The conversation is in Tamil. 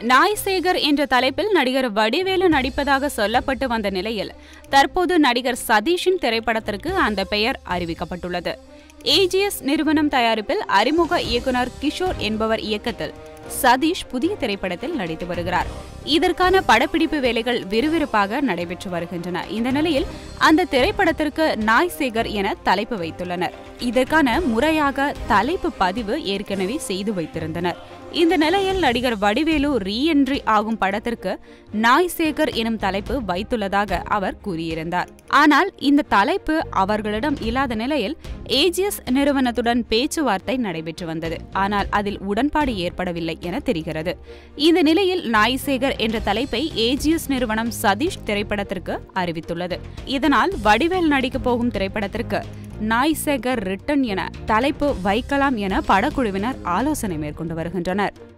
நாய் சேகர் என்ற தலைப்பில் நடிகர் வடிவேலு நடிப்பதாக சொல்லப்பட்டு வந்த நிலையில் தற்போது நடிகர் சதீஷின் திரைப்படத்திற்கு அந்த பெயர் அறிவிக்கப்பட்டுள்ளது ஏஜிஎஸ் நிறுவனம் தயாரிப்பில் அறிமுக இயக்குனர் கிஷோர் என்பவர் இயக்கத்தில் சதீஷ் புதிய திரைப்படத்தில் நடித்து வருகிறார் இதற்கான படப்பிடிப்பு வேலைகள் விறுவிறுப்பாக நடைபெற்று வருகின்றன இந்த நிலையில் அந்த திரைப்படத்திற்கு நாய் சேகர் என தலைப்பு வைத்துள்ளனர் இதற்கான முறையாக தலைப்பு பதிவு ஏற்கனவே செய்து வைத்திருந்தனர் இந்த நிலையில் நடிகர் வடிவேலு ரீஎன்ட்ரி ஆகும் படத்திற்கு நாய் சேகர் எனும் தலைப்பு வைத்துள்ளதாக அவர் கூறியிருந்தார் ஆனால் இந்த தலைப்பு அவர்களிடம் இல்லாத நிலையில் ஏஜிஎஸ் நிறுவனத்துடன் பேச்சுவார்த்தை நடைபெற்று வந்தது ஆனால் அதில் உடன்பாடு ஏற்படவில்லை என தெரிகிறது இந்த நிலையில் நாய் சேகர் என்ற தலைப்பை ஏஜிஎஸ் நிறுவனம் சதீஷ் திரைப்படத்திற்கு அறிவித்துள்ளது இதனால் வடிவேல் நடிக்கப் போகும் திரைப்படத்திற்கு நாய் சேகர் ரிட்டன் என தலைப்பு வைக்கலாம் என படக்குழுவினர் ஆலோசனை மேற்கொண்டு வருகின்றனர்